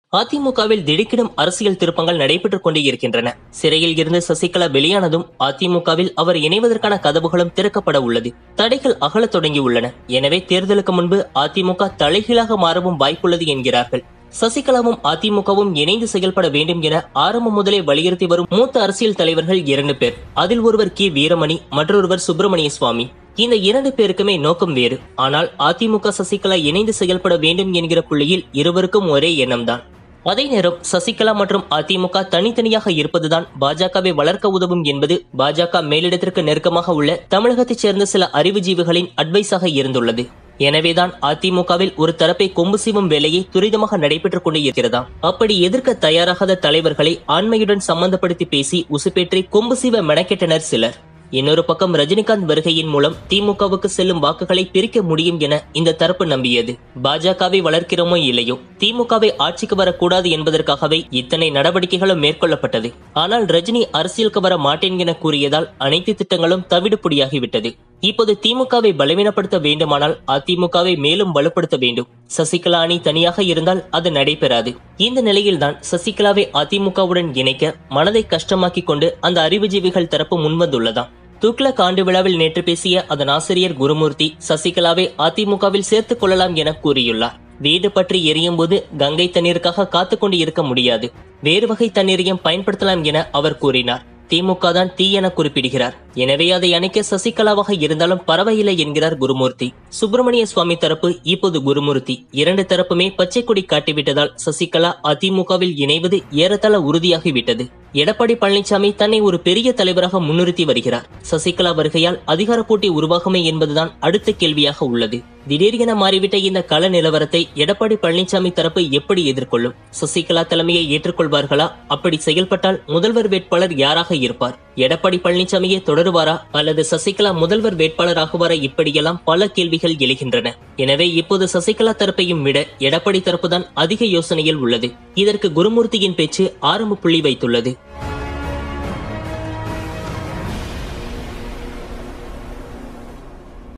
அதிமுகவில் திடுக்கிடும் அரசியல் திருப்பங்கள் நடைபெற்றுக் கொண்டே இருக்கின்றன சிறையில் இருந்து சசிகலா வெளியானதும் அதிமுகவில் அவர் இணைவதற்கான கதவுகளும் திறக்கப்பட உள்ளது தடைகள் அகலத் தொடங்கியுள்ளன எனவே தேர்தலுக்கு முன்பு அதிமுக தலைகீழாக மாறவும் வாய்ப்புள்ளது என்கிறார்கள் சசிகலாவும் அதிமுகவும் இணைந்து செயல்பட வேண்டும் என ஆரம்பம் முதலே வலியுறுத்தி வரும் மூத்த அரசியல் தலைவர்கள் இரண்டு பேர் அதில் ஒருவர் கி வீரமணி மற்றொருவர் சுப்பிரமணிய சுவாமி இந்த இரண்டு பேருக்குமே நோக்கம் வேறு ஆனால் அதிமுக சசிகலா இணைந்து செயல்பட வேண்டும் என்கிற புள்ளியில் இருவருக்கும் ஒரே எண்ணம்தான் அதே நேரம் சசிகலா மற்றும் அதிமுக தனித்தனியாக இருப்பதுதான் பாஜகவை வளர்க்க உதவும் என்பது பாஜக மேலிடத்திற்கு நெருக்கமாக உள்ள தமிழகத்தைச் சேர்ந்த சில அறிவுஜீவிகளின் அட்வைஸாக இருந்துள்ளது எனவேதான் அதிமுகவில் ஒரு தரப்பை கொம்பு சீவும் வேலையை துரிதமாக நடைபெற்றுக் கொண்டே இருக்கிறதாம் அப்படி எதிர்க்க தயாராகாத தலைவர்களை ஆண்மையுடன் சம்பந்தப்படுத்தி பேசி உசுப்பேற்றி கொம்பு சீவ மெனக்கெட்டனர் சிலர் இன்னொரு பக்கம் ரஜினிகாந்த் வருகையின் மூலம் திமுகவுக்கு செல்லும் வாக்குகளை பிரிக்க முடியும் என இந்த தரப்பு நம்பியது பாஜகவை வளர்க்கிறோமோ இல்லையோ திமுகவை ஆட்சிக்கு வரக்கூடாது என்பதற்காகவே இத்தனை நடவடிக்கைகளும் மேற்கொள்ளப்பட்டது ஆனால் ரஜினி அரசியலுக்கு வர மாட்டேன் என கூறியதால் அனைத்து திட்டங்களும் தவிடுபொடியாகிவிட்டது இப்போது திமுகவை பலவீனப்படுத்த வேண்டுமானால் அதிமுகவை மேலும் வலுப்படுத்த வேண்டும் சசிகலா அணி தனியாக இருந்தால் அது நடைபெறாது இந்த நிலையில்தான் சசிகலாவை அதிமுகவுடன் இணைக்க மனதை கஷ்டமாக்கிக் கொண்டு அந்த அறிவுஜீவிகள் தரப்பு முன்வந்துள்ளதாம் துக்ளக் ஆண்டு விழாவில் நேற்று பேசிய அதன் ஆசிரியர் குருமூர்த்தி சசிகலாவை அதிமுகவில் சேர்த்துக் கொள்ளலாம் என கூறியுள்ளார் வீடு பற்றி எரியும் போது கங்கை தண்ணீருக்காக காத்துக்கொண்டு இருக்க முடியாது வேறு வகை தண்ணீரையும் பயன்படுத்தலாம் என அவர் கூறினார் திமுக தான் தீ என குறிப்பிடுகிறார் எனவே அதை அணைக்க சசிகலாவாக இருந்தாலும் பரவாயில்லை என்கிறார் குருமூர்த்தி சுப்பிரமணிய சுவாமி தரப்பு இப்போது குருமூர்த்தி இரண்டு தரப்புமே பச்சை கொடி காட்டிவிட்டதால் சசிகலா அதிமுகவில் இணைவது ஏறத்தாழ உறுதியாகிவிட்டது எடப்பாடி பழனிசாமி தன்னை ஒரு பெரிய தலைவராக முன்னிறுத்தி வருகிறார் சசிகலா வருகையால் அதிகார போட்டி உருவாகுமே என்பதுதான் அடுத்த கேள்வியாக உள்ளது திடீரென மாறிவிட்ட இந்த கள நிலவரத்தை எடப்பாடி பழனிசாமி தரப்பு எப்படி எதிர்கொள்ளும் சசிகலா தலைமையை ஏற்றுக்கொள்வார்களா அப்படி செயல்பட்டால் முதல்வர் வேட்பாளர் யாராக இருப்பார் எடப்பாடி பழனிசாமியே தொடருவாரா அல்லது சசிகலா முதல்வர் வேட்பாளர் ஆகுவாரா இப்படியெல்லாம் பல கேள்விகள் எழுகின்றன எனவே இப்போது சசிகலா தரப்பையும் விட எடப்பாடி தரப்புதான் அதிக யோசனையில் உள்ளது இதற்கு குருமூர்த்தியின் பேச்சு ஆரம்ப புள்ளி வைத்துள்ளது